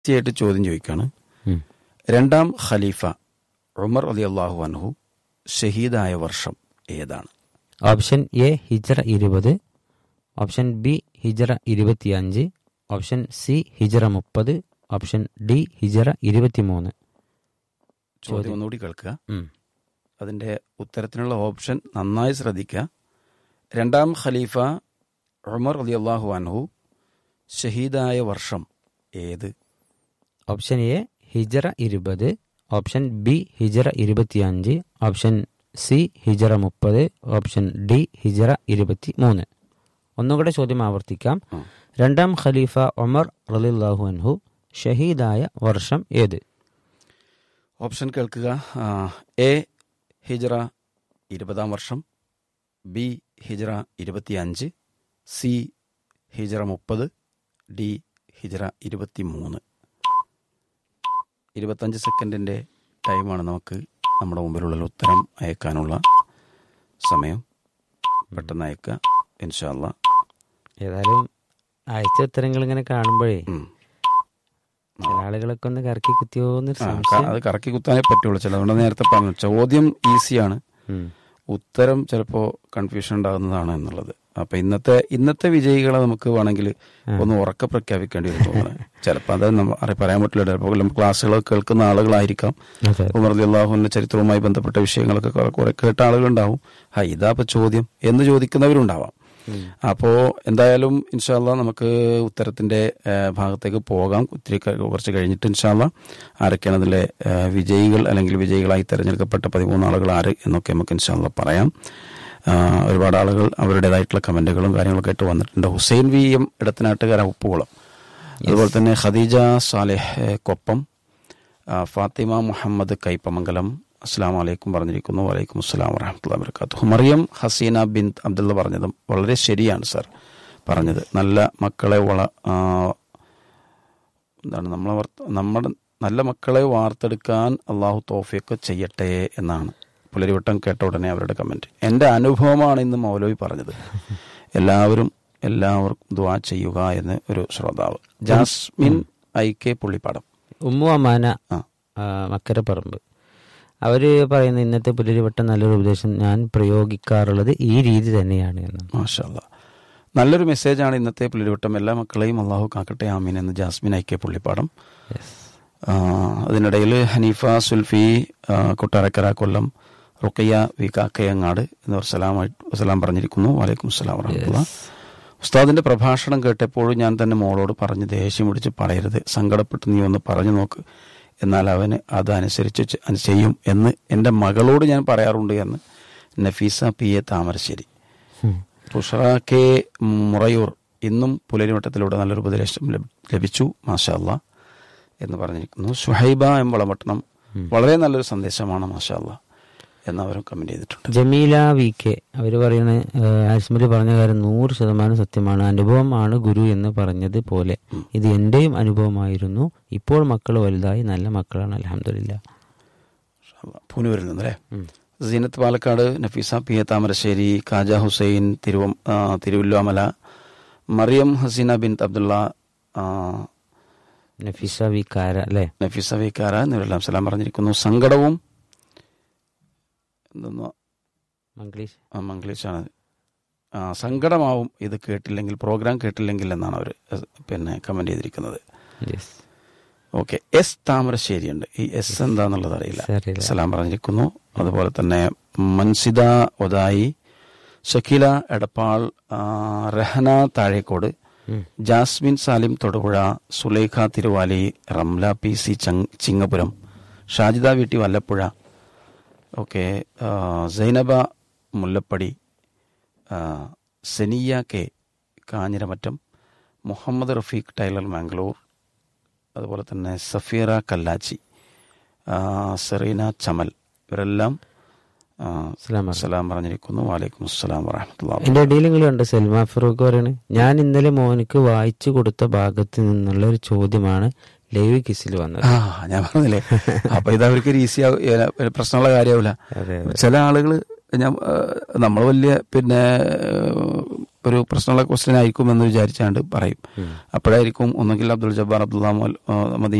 ആയിട്ട് ചോദ്യം ചോദിക്കാണ് ഉം. രണ്ടാം ഖലീഫ ഉമർ അലി അള്ളാഹു അൻഹു ഷഹീദായ വർഷം ഏതാണ് ഓപ്ഷൻ എ ഹിജറ ഇരുപത് ഓപ്ഷൻ ബി ഹിജറ ഇരുപത്തിയഞ്ച് ഓപ്ഷൻ സി ഹിജറ മുപ്പത് ഓപ്ഷൻ ഡി ഹിജറ ഇരുപത്തിമൂന്ന് ചോദ്യം ഒന്നുകൂടി കേൾക്കുക ഉം. അതിന്റെ ഉത്തരത്തിനുള്ള ഓപ്ഷൻ നന്നായി ശ്രദ്ധിക്കുക രണ്ടാം ഖലീഫ ഉമർ അലി അള്ളാഹു അൻഹു ഷഹീദായ വർഷം ഏത് ഓപ്ഷൻ എ ഹിജറ ഇരുപത് ഓപ്ഷൻ ബി ഹിജറ ഇരുപത്തിയഞ്ച് ഓപ്ഷൻ സി ഹിജറ മുപ്പത് ഓപ്ഷൻ ഡി ഹിജറ ഇരുപത്തി മൂന്ന് ഒന്നുകൂടെ ചോദ്യം ആവർത്തിക്കാം ഉം. രണ്ടാം ഖലീഫ ഒമർ റലില്ലാഹു അൻഹു ഷഹീദായ വർഷം ഏത് ഓപ്ഷൻ കേൾക്കുക ആ, എ ഹിജറ ഇരുപതാം വർഷം ബി ഹിജറ ഇരുപത്തിയഞ്ച് സി ഹിജറ മുപ്പത് ഡി ഹിജറ ഇരുപത്തി മൂന്ന് ഇരുപത്തഞ്ച് സെക്കൻഡിൻ്റെ ടൈമാണ് നമുക്ക് നമ്മുടെ മുമ്പിലുള്ള ഉത്തരം അയക്കാനുള്ള സമയം പെട്ടെന്ന് അയക്കുക ഇൻഷാല്ല ഏതായാലും അയച്ച ഉത്തരങ്ങൾ ഇങ്ങനെ കാണുമ്പോഴേ ചില ആളുകളൊക്കെ ഒന്ന് കറക്കി കുത്തിയോന്ന് സംശയം അത് കറക്കി കുത്താനേ പറ്റുള്ളൂ ചിലതുകൊണ്ട് നേരത്തെ പറഞ്ഞു ചോദ്യം ഈസിയാണ് ഉം. ഉത്തരം ചിലപ്പോൾ കൺഫ്യൂഷൻ ഉണ്ടാകുന്നതാണ് എന്നുള്ളത് അപ്പൊ ഇന്നത്തെ ഇന്നത്തെ വിജയികളെ നമുക്ക് വേണമെങ്കിൽ ഒന്ന് ഉറക്കെ പ്രഖ്യാപിക്കേണ്ടി വരും തോന്നുന്നത് ചിലപ്പോൾ അത് നമ്മ അറി പറയാൻ പറ്റില്ല ചിലപ്പോൾ നമ്മൾ ക്ലാസ്സുകൾ കേൾക്കുന്ന ആളുകളായിരിക്കാം അതെ ഉമർ അള്ളാഹുവിന്റെ ചരിത്രവുമായി ബന്ധപ്പെട്ട വിഷയങ്ങളൊക്കെ കുറെ- കുറെ കേട്ട ആളുകളുണ്ടാവും ഹാ ഇതാ ഇപ്പൊ ചോദ്യം എന്ന് ചോദിക്കുന്നവരുണ്ടാവാം അപ്പോ എന്തായാലും ഇൻഷാല്ല നമുക്ക് ഉത്തരത്തിന്റെ ആ, ഭാഗത്തേക്ക് പോകാം ഒത്തിരി ക- കുറച്ച് കഴിഞ്ഞിട്ട് ഇൻഷാല്ല ആരൊക്കെയാണ് അതിലെ ആ, വിജയികൾ അല്ലെങ്കിൽ വിജയികളായി തെരഞ്ഞെടുക്കപ്പെട്ട പതിമൂന്ന് ആളുകൾ ആര് എന്നൊക്കെ നമുക്ക് ഇൻഷാല്ല പറയാം ആ, ഒരുപാട് ആളുകൾ അവരുടേതായിട്ടുള്ള കമന്റുകളും കാര്യങ്ങളൊക്കെ ആയിട്ട് വന്നിട്ടുണ്ട് ഹുസൈൻ വി എം ഇടത്തനാട്ടുകാര ഉപ്പുകുളം അതുപോലെ തന്നെ ഖദീജ സാലെഹ് ഏ, കൊപ്പം ആ, ഫാത്തിമ മുഹമ്മദ് കൈപ്പമംഗലം അസ്സാം വലൈക്കും പറഞ്ഞിരിക്കുന്നു വലൈക്കും അസ്സലാം വറഹമത്തുള്ള വർക്കാത്തു മറിയം ഹസീന ബിൻ അബ്ദുള്ള പറഞ്ഞതും വളരെ ശരിയാണ് സാർ പറഞ്ഞത് നല്ല മക്കളെ വള ആ, എന്താണ് നമ്മളെ വർത്ത- നമ്മുടെ നല്ല മക്കളെ വാർത്തെടുക്കാൻ അള്ളാഹു തോഫിയൊക്കെ ചെയ്യട്ടെ എന്നാണ് പുലരിവട്ടം കേട്ട ഉടനെ അവരുടെ കമന്റ് എൻ്റെ അനുഭവമാണ് ഇന്ന് മൗലവി പറഞ്ഞത് എല്ലാവരും എല്ലാവർക്കും ദുവാ ചെയ്യുക എന്ന് ഒരു ശ്രോതാവ് ജാസ്മിൻ ഐ കെ പുള്ളിപ്പാടം ഉമ്മു അമാന ആ. ആ, മക്കരപ്പറമ്പ് അവര് പറയുന്ന ഇന്നത്തെ പുലരിവട്ടം നല്ലൊരു ഉപദേശം ഞാൻ പ്രയോഗിക്കാറുള്ളത് ഈ രീതി തന്നെയാണ് എന്ന് മാഷല്ല നല്ലൊരു മെസ്സേജാണ് ഇന്നത്തെ പുള്ളിവട്ടം എല്ലാ മക്കളെയും അള്ളാഹു കാക്കട്ടെ ആമീൻ എന്ന് ജാസ്മിൻ ഐ കെ പുള്ളിപ്പാടം ആ, അതിനിടയിൽ ഹനീഫ സുൽഫി ആ, കൊട്ടാരക്കര കൊല്ലം റുക്കയ്യ വി കാക്കയങ്ങാട് എന്നിവർ സലാം സലാം പറഞ്ഞിരിക്കുന്നു വലൈക്കും സ്ലാം വറഹമുല്ല ഉസ്താദിന്റെ പ്രഭാഷണം കേട്ടപ്പോഴും ഞാൻ തന്നെ മോളോട് പറഞ്ഞ് ദേഷ്യം പിടിച്ച് പറയരുത് സങ്കടപ്പെട്ട് നീ ഒന്ന് പറഞ്ഞു നോക്ക് എന്നാൽ അവന് അതനുസരിച്ച് ചെ- അത് ചെയ്യും എന്ന് എൻ്റെ മകളോട് ഞാൻ പറയാറുണ്ട് എന്ന് നഫീസ പി എ താമരശ്ശേരി ഉം. തുഷറ കെ മുറയൂർ ഇന്നും പുലരിവട്ടത്തിലൂടെ നല്ലൊരു ഉപദേശം ലഭി- ലഭിച്ചു മാഷാ അല്ലാ എന്ന് പറഞ്ഞിരിക്കുന്നു സുഹൈബ എം വളപട്ടണം വളരെ നല്ലൊരു സന്ദേശമാണ് മാഷാ അല്ലാ എന്ന് അവരും കമന്റ് ചെയ്തിട്ടുണ്ട് ജമീല വി കെ അവർ പറയുന്ന ആസ്മലി പറഞ്ഞ കാര്യം നൂറ് ശതമാനം സത്യമാണ് അനുഭവമാണ് ഗുരു എന്ന് പറഞ്ഞത് പോലെ ഇത് എന്റെയും അനുഭവമായിരുന്നു ഇപ്പോൾ മക്കൾ വലുതായി നല്ല മക്കളാണ് അലഹമില്ല പൂനൂരിൽ നിന്ന് അല്ലേ സീനത്ത് പാലക്കാട് നഫീസ പി എ താമരശ്ശേരി കാജ ഹുസൈൻ തിരുവ ആ, തിരുവല്ലോമല മറിയം ഹസീന ബിൻ അബ്ദുള്ള ആ, നഫീസ വി കാര അല്ലേ നഫീസ വിക്കാര എന്നിവരെല്ലാം സലാം പറഞ്ഞിരിക്കുന്നു സങ്കടവും എന്തെന്നോ മംഗ്ലീഷ് ആ, മംഗ്ലീഷാണ് ആ, സങ്കടമാവും ഇത് കേട്ടില്ലെങ്കിൽ പ്രോഗ്രാം കേട്ടില്ലെങ്കിൽ എന്നാണ് അവർ പിന്നെ കമന്റ് ചെയ്തിരിക്കുന്നത് യെസ് ഓക്കെ എസ് താമരശ്ശേരി ഉണ്ട് ഈ എസ് എന്താന്നുള്ളത് അറിയില്ല അറിയില്ല. സലാം പറഞ്ഞിരിക്കുന്നു അതുപോലെ തന്നെ മൻസിദ ഒതായി ഷക്കീല എടപ്പാൾ ആ, രഹന താഴേക്കോട് ഉം. Jasmine Salim Thodupuzha Sulekha Thiruvali Ramla P C ചങ് ചിങ്ങപുരം ഷാജിദ വീട്ടി വല്ലപ്പുഴ ഓക്കെ ആ, സൈനബ മുല്ലപ്പടി ആ, സെനിയ കെ കാഞ്ഞിരമറ്റം മുഹമ്മദ് റഫീഖ് ടൈലർ മാംഗ്ലൂർ അതുപോലെ തന്നെ സഫീറ കല്ലാച്ചി ആ, സെറീന ചമൽ ഇവരെല്ലാം ആ, സലാം പറഞ്ഞു. സലാം പറഞ്ഞിരിക്കുന്നു വാലൈക്കും അസ്സലാം വറഹമത്തുള്ള എന്റെ ഇടയിൽ നിങ്ങൾ കണ്ടോ സൽമാ ഫറൂഖ് പറയണേ ഞാൻ ഇന്നലെ മോനിക്ക് വായിച്ചു കൊടുത്ത ഭാഗത്ത് നിന്നുള്ള ഒരു ചോദ്യമാണ് ലൈവ് കിസിൽ വന്നത് ആ ഞാൻ പറഞ്ഞില്ലേ അപ്പൊ ഇത് അവർക്ക് ഒരു ഈസി പ്രശ്നമുള്ള കാര്യമാവില്ല അതെ ചില ആളുകൾ ഞാൻ നമ്മൾ വലിയ പിന്നെ ഏഹ്, ഒരു പ്രശ്നമുള്ള ക്വസ്റ്റ്യൻ ആയിരിക്കും എന്ന് വിചാരിച്ചാണ്ട് പറയും അപ്പോഴായിരിക്കും ഒന്നുകിൽ അബ്ദുൾ ജബ്ബാർ അബ്ദുള്ള മോൽ മദീന